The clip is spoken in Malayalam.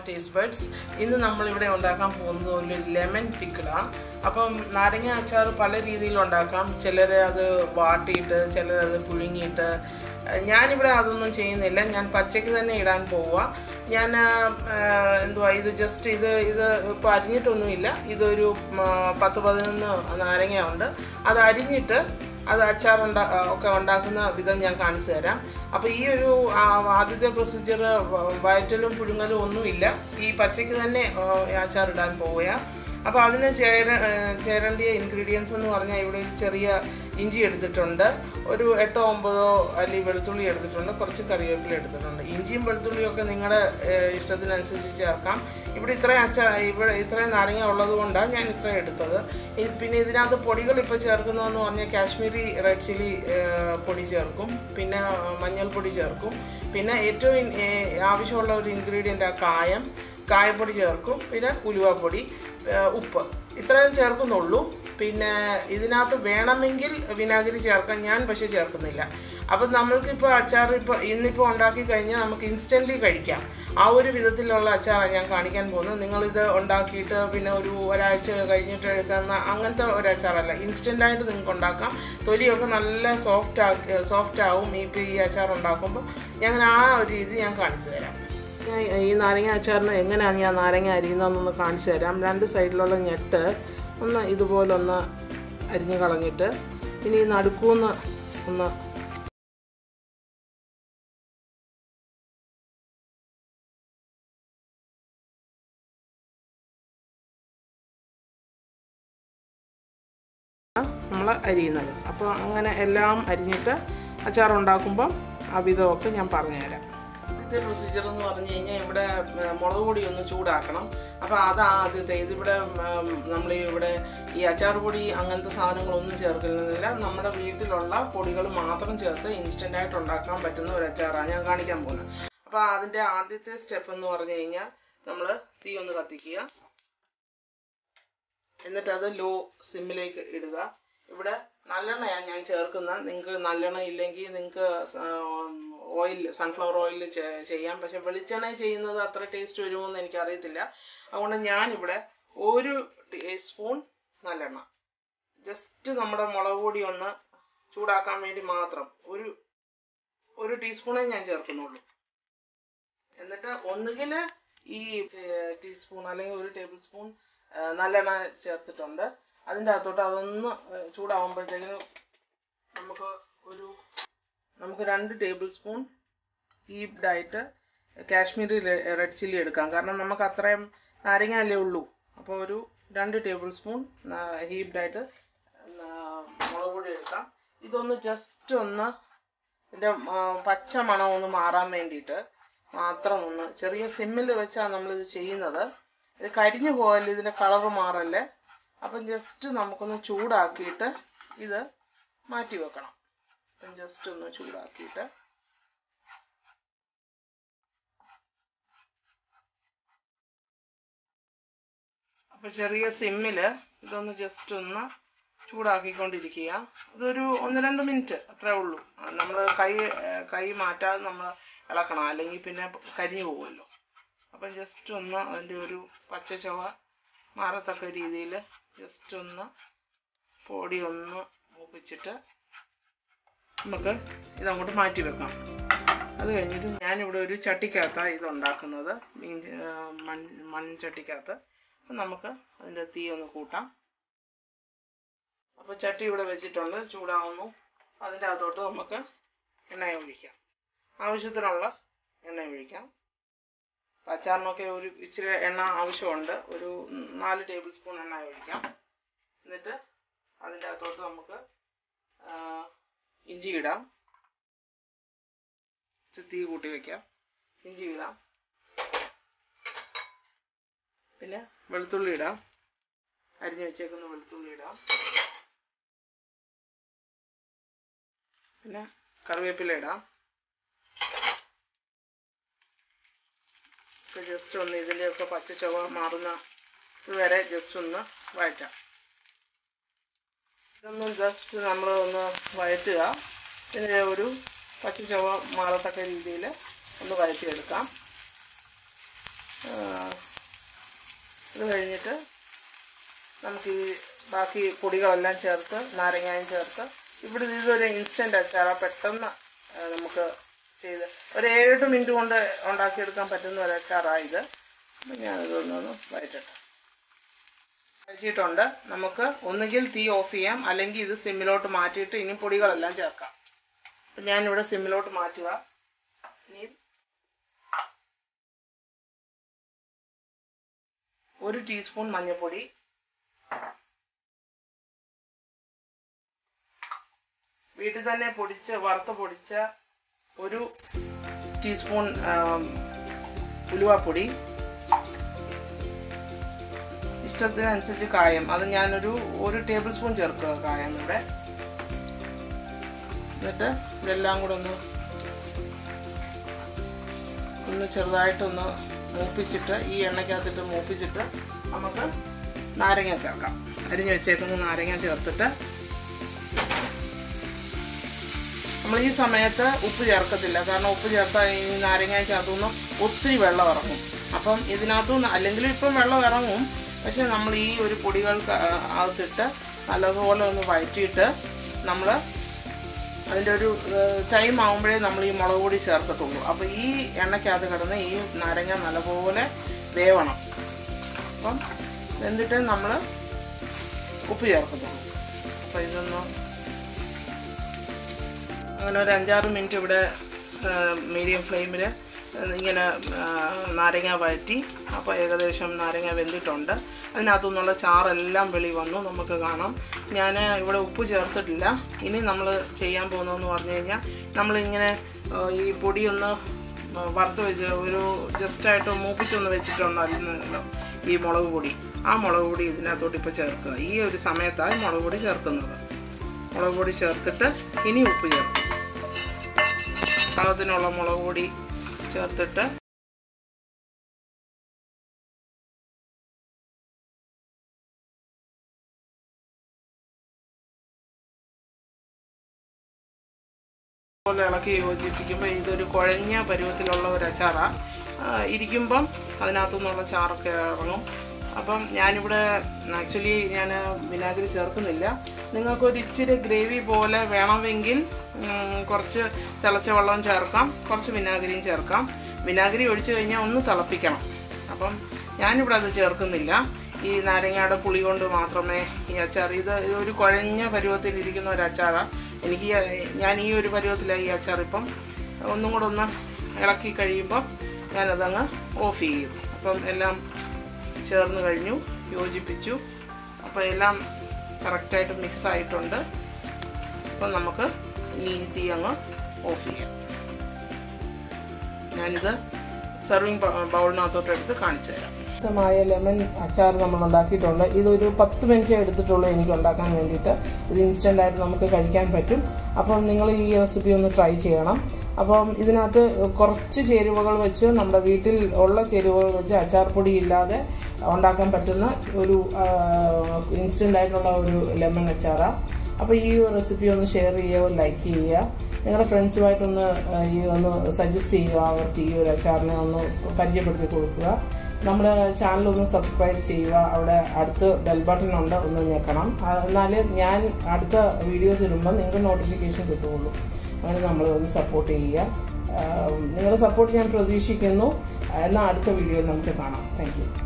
ടേസ്റ്റ് ബഡ്സ് ഇന്ന് നമ്മളിവിടെ ഉണ്ടാക്കാൻ പോകുന്നത് ഒരു ലെമൺ പിക്കിളാണ് അപ്പം നാരങ്ങ അച്ചാർ പല രീതിയിൽ ഉണ്ടാക്കാം ചിലർ അത് വാട്ടിയിട്ട് ചിലർ അത് പുഴുങ്ങിയിട്ട് ഏഹ് ഞാനിവിടെ അതൊന്നും ചെയ്യുന്നില്ല ഞാൻ പച്ചയ്ക്ക് തന്നെ ഇടാൻ പോവുക ഞാൻ ആഹ്, എന്തുവാ ഇത് ജസ്റ്റ് ഇത് ഇത് ഇപ്പോൾ അരിഞ്ഞിട്ടൊന്നുമില്ല ഇതൊരു ഉം, പത്ത് പതിനൊന്ന് നാരങ്ങ ഉണ്ട് അത് അരിഞ്ഞിട്ട് അത് അച്ചാർ ഉണ്ടാ ഒക്കെ ഉണ്ടാക്കുന്ന വിധം ഞാൻ കാണിച്ചു തരാം അപ്പോൾ ഈ ഒരു ആ, ആദ്യത്തെ പ്രൊസീജിയർ വയറ്റലും പുഴുങ്ങലും ഒന്നുമില്ല ഈ പച്ചയ്ക്ക് തന്നെ ആ, അച്ചാർ ഇടാൻ പോവുകയാണ് അപ്പോൾ അതിന് ചേര ആ, ചേരേണ്ടിയ ഇൻഗ്രീഡിയൻസ് എന്ന് പറഞ്ഞാൽ ഇവിടെ ഒരു ചെറിയ ഇഞ്ചി എടുത്തിട്ടുണ്ട് ഒരു എട്ടോ ഒമ്പതോ അല്ലി വെളുത്തുള്ളി എടുത്തിട്ടുണ്ട് കുറച്ച് കറിവേപ്പില എടുത്തിട്ടുണ്ട് ഇഞ്ചിയും വെളുത്തുള്ളിയും ഒക്കെ നിങ്ങളുടെ ഏഹ്, ഇഷ്ടത്തിനനുസരിച്ച് ചേർക്കാം ഇവിടെ ഇത്രയും അച്ച ഇവിടെ ഇത്രയും നാരങ്ങ ഉള്ളത് കൊണ്ടാണ് ഞാൻ ഇത്രയും എടുത്തത് ഇനി പിന്നെ ഇതിനകത്ത് പൊടികൾ ഇപ്പോൾ ചേർക്കുന്നതെന്ന് പറഞ്ഞാൽ കാശ്മീരി റെഡ് ചില്ലി ഏഹ്, പൊടി ചേർക്കും പിന്നെ മഞ്ഞൾപ്പൊടി ചേർക്കും പിന്നെ ഏറ്റവും ഇൻ- ഏഹ്, ആവശ്യമുള്ള ഒരു ഇൻഗ്രീഡിയൻ്റ് ആ കായം കായപ്പൊടി ചേർക്കും പിന്നെ ഉലുവാപ്പൊടി ഏഹ്, ഉപ്പ് ഇത്രയും ചേർക്കുന്നുള്ളൂ പിന്നെ ഇതിനകത്ത് വേണമെങ്കിൽ വിനാഗിരി ചേർക്കാം ഞാൻ പക്ഷേ ചേർക്കുന്നില്ല അപ്പം നമ്മൾക്കിപ്പോൾ അച്ചാർ ഇപ്പോൾ ഇന്നിപ്പോൾ ഉണ്ടാക്കി കഴിഞ്ഞാൽ നമുക്ക് ഇൻസ്റ്റൻ്റ്ലി കഴിക്കാം ആ ഒരു വിധത്തിലുള്ള അച്ചാറാണ് ഞാൻ കാണിക്കാൻ പോകുന്നത് നിങ്ങളിത് ഉണ്ടാക്കിയിട്ട് പിന്നെ ഒരു ഒരാഴ്ച കഴിഞ്ഞിട്ട് എടുക്കുന്ന അങ്ങനത്തെ ഒരു അച്ചാറല്ല ഇൻസ്റ്റൻ്റായിട്ട് നിങ്ങൾക്ക് ഉണ്ടാക്കാം തൊലിയൊക്കെ നല്ല സോഫ്റ്റ് ആക്കി സോഫ്റ്റ് ആവും ഇപ്പോൾ ഈ അച്ചാർ ഉണ്ടാക്കുമ്പോൾ ഞാൻ ആ ഒരു രീതി ഞാൻ കാണിച്ചു തരാം ഞാൻ ഈ നാരങ്ങ അച്ചാറിന് എങ്ങനെയാണ് ഞാൻ നാരങ്ങ അരിയുന്നതെന്നൊന്ന് കാണിച്ചു തരാം രണ്ട് സൈഡിലുള്ള ഞെട്ട് ഒന്ന് ഇതുപോലൊന്ന് അരിഞ്ഞ് കളഞ്ഞിട്ട് ഇനി ഈ നടുക്കൂന്ന് ഒന്ന് നമ്മൾ അരിയുന്നത് അപ്പോൾ അങ്ങനെ എല്ലാം അരിഞ്ഞിട്ട് അച്ചാർ ഉണ്ടാക്കുമ്പം ആ വിധമൊക്കെ ഞാൻ പറഞ്ഞുതരാം ആദ്യത്തെ പ്രൊസീജിയർ എന്ന് പറഞ്ഞു കഴിഞ്ഞാൽ ഇവിടെ ഉം, മുളക് പൊടി ഒന്ന് ചൂടാക്കണം അപ്പോൾ അതാ ആദ്യത്തെ ഇതിവിടെ നമ്മൾ ഇവിടെ ഈ അച്ചാർ പൊടി അങ്ങനത്തെ സാധനങ്ങളൊന്നും ചേർക്കുന്നില്ല നമ്മുടെ വീട്ടിലുള്ള പൊടികൾ മാത്രം ചേർത്ത് ഇൻസ്റ്റൻ്റ് ആയിട്ട് ഉണ്ടാക്കാൻ പറ്റുന്ന ഒരു അച്ചാറാണ് ഞാൻ കാണിക്കാൻ പോകുന്നത് അപ്പോൾ അതിൻ്റെ ആദ്യത്തെ സ്റ്റെപ്പ് എന്ന് പറഞ്ഞു കഴിഞ്ഞാൽ നമ്മൾ തീ ഒന്ന് കത്തിക്കുക എന്നിട്ട് അത് ലോ സിമ്മിലേക്ക് ഇടുക ഇവിടെ നല്ലെണ്ണയാണ് ഞാൻ ചേർക്കുന്നത് നിങ്ങൾക്ക് നല്ലെണ്ണ ഇല്ലെങ്കിൽ നിങ്ങൾക്ക് ഓയിൽ സൺഫ്ലവർ ഓയിൽ ചെയ്യാം പക്ഷെ വെളിച്ചെണ്ണ ചെയ്യുന്നത് അത്ര ടേസ്റ്റ് വരുമോയെന്ന് എനിക്ക് അറിയത്തില്ല അതുകൊണ്ട് ഞാനിവിടെ ഒരു ടീസ്പൂൺ നല്ലെണ്ണ ജസ്റ്റ് നമ്മുടെ മുളക് പൊടി ഒന്ന് ചൂടാക്കാൻ വേണ്ടി മാത്രം ഒരു ഒരു ടീസ്പൂണേ ഞാൻ ചേർക്കുന്നുള്ളൂ എന്നിട്ട് ഒന്നുകിൽ ഈ ടീസ്പൂൺ അല്ലെങ്കിൽ ഒരു ടേബിൾ സ്പൂൺ നല്ലെണ്ണ ചേർത്തിട്ടുണ്ട് അതിൻ്റെ അകത്തോട്ട് അതൊന്ന് ഏഹ്, ചൂടാവുമ്പോഴത്തേക്കിനും നമുക്ക് ഒരു നമുക്ക് രണ്ട് ടേബിൾ സ്പൂൺ ഹീപ്ഡായിട്ട് കാശ്മീരി റെഡ് ചില്ലി എടുക്കാം കാരണം നമുക്ക് അത്രയും നാരങ്ങ അല്ലേ ഉള്ളൂ അപ്പോൾ ഒരു രണ്ട് ടേബിൾ സ്പൂൺ ഹീപ്ഡായിട്ട് മുളക് പൊടി എടുക്കാം ഇതൊന്ന് ജസ്റ്റ് ഒന്ന് ഇതിൻ്റെ പച്ച മണം ഒന്ന് മാറാൻ വേണ്ടിയിട്ട് മാത്രം ഒന്ന് ചെറിയ സിമ്മിൽ വെച്ചാണ് നമ്മളിത് ചെയ്യുന്നത് ഇത് കരിഞ്ഞു പോകല്ലേ ഇതിൻ്റെ കളറ് മാറല്ലേ അപ്പം ജസ്റ്റ് നമുക്കൊന്ന് ചൂടാക്കിയിട്ട് ഇത് മാറ്റി വെക്കണം അപ്പം ജസ്റ്റ് ഒന്ന് ചൂടാക്കിയിട്ട് അപ്പം ചെറിയ സിമ്മിൽ ഇതൊന്ന് ജസ്റ്റ് ഒന്ന് ചൂടാക്കിക്കൊണ്ടിരിക്കുക ഇതൊരു ഒന്ന് രണ്ട് മിനിറ്റ് അത്രേ ഉള്ളൂ നമ്മൾ കൈ ഏഹ് കൈ മാറ്റാതെ നമ്മൾ ഇളക്കണം അല്ലെങ്കിൽ പിന്നെ കരിഞ്ഞു പോകുമല്ലോ അപ്പം ജസ്റ്റ് ഒന്ന് അതിൻ്റെ ഒരു പച്ച ചുവ മാറത്തക്ക രീതിയിൽ ജസ്റ്റ് ഒന്ന് പൊടി ഒന്ന് മൂപ്പിച്ചിട്ട് നമുക്ക് ഇതങ്ങോട്ട് മാറ്റി വെക്കാം അത് കഴിഞ്ഞിട്ട് ഞാനിവിടെ ഒരു ചട്ടിക്കകത്താണ് ഇത് ഉണ്ടാക്കുന്നത് മീൻ ആ, മൺ മൺചട്ടിക്കകത്ത് അപ്പം നമുക്ക് അതിൻ്റെ തീ ഒന്ന് കൂട്ടാം അപ്പോൾ ചട്ടി ഇവിടെ വെച്ചിട്ടുണ്ട് ചൂടാവുന്നു അതിൻ്റെ അകത്തോട്ട് നമുക്ക് എണ്ണ ഒഴിക്കാം ആവശ്യത്തിനുള്ള എണ്ണ ഒഴിക്കാം അച്ചാറിനൊക്കെ ഒരു ഇച്ചിരി എണ്ണ ആവശ്യമുണ്ട് ഒരു നാല് ടേബിൾ സ്പൂൺ എണ്ണ ഒഴിക്കാം എന്നിട്ട് അതിൻ്റെ അകത്തോട്ട് നമുക്ക് ആ, ഇഞ്ചി ഇടാം ഇച്ചിരി തീ കൂട്ടി വെക്കാം ഇഞ്ചി ഇടാം പിന്നെ വെളുത്തുള്ളി ഇടാം അരിഞ്ഞു വെച്ചേക്കുന്ന വെളുത്തുള്ളി ഇടാം പിന്നെ കറിവേപ്പില ഇടാം ജസ്റ്റ് ഒന്ന് ഇതിൻ്റെയൊക്കെ പച്ച ചുവ മാറുന്ന വരെ ജസ്റ്റ് ഒന്ന് വഴറ്റാം ഇതൊന്ന് ജസ്റ്റ് നമ്മൾ ഒന്ന് വഴറ്റുക ഇതിൻ്റെ ഒരു പച്ച ചുവ മാറത്തക്ക രീതിയിൽ ഒന്ന് വഴറ്റിയെടുക്കാം ഇത് കഴിഞ്ഞിട്ട് നമുക്ക് ഈ ബാക്കി പൊടികളെല്ലാം ചേർത്ത് നാരങ്ങായും ചേർത്ത് ഇവിടെ ഇതൊരു ഇൻസ്റ്റൻറ്റ് അച്ചാറാണ് പെട്ടെന്ന് ആ, നമുക്ക് ചെയ്ത് ഒരു ഏഴെട്ട് മിനിറ്റ് കൊണ്ട് ഉണ്ടാക്കിയെടുക്കാൻ പറ്റുന്ന ഒരു അച്ചാറാണ് ഇത് അപ്പം ഞാനിതൊന്നൊന്ന് വയറ്റട്ടെ വഴറ്റിയിട്ടുണ്ട് നമുക്ക് ഒന്നുകിൽ തീ ഓഫ് ചെയ്യാം അല്ലെങ്കിൽ ഇത് സിമ്മിലോട്ട് മാറ്റിയിട്ട് ഇനി പൊടികളെല്ലാം ചേർക്കാം അപ്പം ഞാനിവിടെ സിമ്മിലോട്ട് മാറ്റുക ഇനി ഒരു ടീസ്പൂൺ മഞ്ഞൾപ്പൊടി വീട്ടിൽ തന്നെ പൊടിച്ച് വറുത്ത് പൊടിച്ച ഒരു ടീസ്പൂൺ ആം, ഉലുവാപ്പൊടി ഇഷ്ടത്തിനനുസരിച്ച് കായം അത് ഞാനൊരു ഒരു ടേബിൾ സ്പൂൺ ചേർക്കുക കായം ഇവിടെ എന്നിട്ട് ഇതെല്ലാം കൂടെ ഒന്ന് ഒന്ന് ചെറുതായിട്ടൊന്ന് മൂപ്പിച്ചിട്ട് ഈ എണ്ണയ്ക്കകത്തിട്ട് മൂപ്പിച്ചിട്ട് നമുക്ക് നാരങ്ങ ചേർക്കാം അരിഞ്ഞ് വെച്ചേക്കുന്ന നാരങ്ങ ചേർത്തിട്ട് നമ്മൾ ഈ സമയത്ത് ഉപ്പ് ചേർക്കത്തില്ല കാരണം ഉപ്പ് ചേർത്താൽ ഈ നാരങ്ങയ്ക്കകത്തുനിന്ന് ഒത്തിരി വെള്ളം ഇറങ്ങും അപ്പം ഇതിനകത്തുനിന്ന് അല്ലെങ്കിലും ഇപ്പം വെള്ളം ഇറങ്ങും പക്ഷെ നമ്മൾ ഈ ഒരു പൊടികൾ അകത്തിട്ട് നല്ലതുപോലെ ഒന്ന് വഴറ്റിയിട്ട് നമ്മൾ അതിൻ്റെ ഒരു ടൈം ആകുമ്പോഴേ നമ്മൾ ഈ മുളക് പൊടി ചേർക്കത്തുള്ളൂ അപ്പോൾ ഈ എണ്ണയ്ക്കകത്ത് കിടന്ന് ഈ നാരങ്ങ നല്ലപോലെ വേവണം അപ്പം എന്നിട്ട് നമ്മൾ ഉപ്പ് ചേർക്കത്തുള്ളൂ അപ്പോൾ ഇതൊന്ന് അങ്ങനെ ഒരു അഞ്ചാറ് മിനിറ്റ് ഇവിടെ മീഡിയം ഫ്ലെയിമിൽ ഇങ്ങനെ ആ, നാരങ്ങ വഴറ്റി അപ്പോൾ ഏകദേശം നാരങ്ങ വെന്തിട്ടുണ്ട് അതിനകത്തുനിന്നുള്ള ചാറെല്ലാം വെളി വന്നു നമുക്ക് കാണാം ഞാൻ ഇവിടെ ഉപ്പ് ചേർത്തിട്ടില്ല ഇനി നമ്മൾ ചെയ്യാൻ പോകുന്നതെന്ന് പറഞ്ഞു കഴിഞ്ഞാൽ നമ്മളിങ്ങനെ ആ, ഈ പൊടിയൊന്ന് വറുത്ത് വെച്ച് ഒരു ജസ്റ്റായിട്ട് മൂപ്പിച്ചൊന്ന് വെച്ചിട്ടുണ്ടല്ലോ ഈ മുളക് പൊടി ആ മുളക് പൊടി ഇതിനകത്തോട്ട് ഇപ്പോൾ ചേർക്കുക ഈ ഒരു സമയത്താണ് മുളക് പൊടി ചേർക്കുന്നത് മുളക് പൊടി ചേർത്തിട്ട് ഇനി ഉപ്പ് ചേർക്കും പാകത്തിനുള്ള മുളക് പൊടി ചേർത്തിട്ട് പോലെ ഇളക്കി യോജിപ്പിക്കുമ്പോൾ ഇതൊരു കുഴഞ്ഞ പരുവത്തിലുള്ള ഒരു അച്ചാറാണ് ഇരിക്കുമ്പം അതിനകത്തു നിന്നുള്ള ചാറൊക്കെ ഇറങ്ങും അപ്പം ഞാനിവിടെ ആക്ച്വലി ഞാൻ വിനാഗിരി ചേർക്കുന്നില്ല നിങ്ങൾക്കൊരു ഇച്ചിരി ഗ്രേവി പോലെ വേണമെങ്കിൽ ഉം, കുറച്ച് തിളച്ച വെള്ളവും ചേർക്കാം കുറച്ച് വിനാഗിരിയും ചേർക്കാം വിനാഗിരി ഒഴിച്ചു കഴിഞ്ഞാൽ ഒന്ന് തിളപ്പിക്കണം അപ്പം ഞാനിവിടെ അത് ചേർക്കുന്നില്ല ഈ നാരങ്ങയുടെ പുളി കൊണ്ട് മാത്രമേ ഈ അച്ചാർ ഇത് ഒരു കുഴഞ്ഞ പരുവത്തിലിരിക്കുന്ന ഒരു അച്ചാറാണ് എനിക്ക് ഈ- ഞാൻ ഈ ഒരു പരുവത്തിലാണ് ഈ അച്ചാർ ഇപ്പം ഒന്നും കൂടെ ഒന്ന് ഇളക്കി കഴിയുമ്പോൾ ഞാനതങ്ങ് ഓഫ് ചെയ്യും അപ്പം എല്ലാം ചേർന്ന് കഴിഞ്ഞു യോജിപ്പിച്ചു അപ്പോൾ എല്ലാം കറക്റ്റായിട്ട് മിക്സ് ആയിട്ടുണ്ട് അപ്പം നമുക്ക് ഈ തീ അങ്ങ് ഓഫ് ചെയ്യാം ഞാനിത് സെർവിങ് ബൗളിനകത്തോട്ട് എടുത്ത് കാണിച്ചു തരാം ശുദ്ധമായ ലെമൺ അച്ചാർ നമ്മൾ ഉണ്ടാക്കിയിട്ടുണ്ട് ഇതൊരു പത്ത് മിനിറ്റ് എടുത്തിട്ടുള്ളൂ എനിക്ക് ഉണ്ടാക്കാൻ വേണ്ടിയിട്ട് ഇത് ഇൻസ്റ്റൻ്റ് ആയിട്ട് നമുക്ക് കഴിക്കാൻ പറ്റും അപ്പം നിങ്ങൾ ഈ റെസിപ്പി ഒന്ന് ട്രൈ ചെയ്യണം അപ്പം ഇതിനകത്ത് കുറച്ച് ചേരുവകൾ വെച്ച് നമ്മുടെ വീട്ടിൽ ഉള്ള ചേരുവകൾ വെച്ച് അച്ചാർ പൊടി ഇല്ലാതെ ഉണ്ടാക്കാൻ പറ്റുന്ന ഒരു ഇൻസ്റ്റൻ്റ് ആയിട്ടുള്ള ഒരു ലെമൺ അച്ചാറാണ് അപ്പോൾ ഈ റെസിപ്പി ഒന്ന് ഷെയർ ചെയ്യുക ലൈക്ക് ചെയ്യുക നിങ്ങളുടെ ഫ്രണ്ട്സുമായിട്ടൊന്ന് ആ, ഈ ഒന്ന് സജസ്റ്റ് ചെയ്യുക അവർക്ക് ഈ ഒരു അച്ചാറിനെ ഒന്ന് പരിചയപ്പെടുത്തി കൊടുക്കുക നമ്മുടെ ചാനൽ ഒന്ന് സബ്സ്ക്രൈബ് ചെയ്യുക അവിടെ അടുത്ത് ബെൽ ബട്ടൺ ഉണ്ട് ഒന്ന് ഞെക്കണം ആ, എന്നാലേ ഞാൻ അടുത്ത വീഡിയോസ് ഇടുമ്പോൾ നിങ്ങൾക്ക് നോട്ടിഫിക്കേഷൻ കിട്ടുകയുള്ളൂ അങ്ങനെ നമ്മൾ ഒന്ന് സപ്പോർട്ട് ചെയ്യുക ആ, നിങ്ങളുടെ സപ്പോർട്ട് ഞാൻ പ്രതീക്ഷിക്കുന്നു എന്നാൽ അടുത്ത വീഡിയോയിൽ നമുക്ക് കാണാം താങ്ക് യു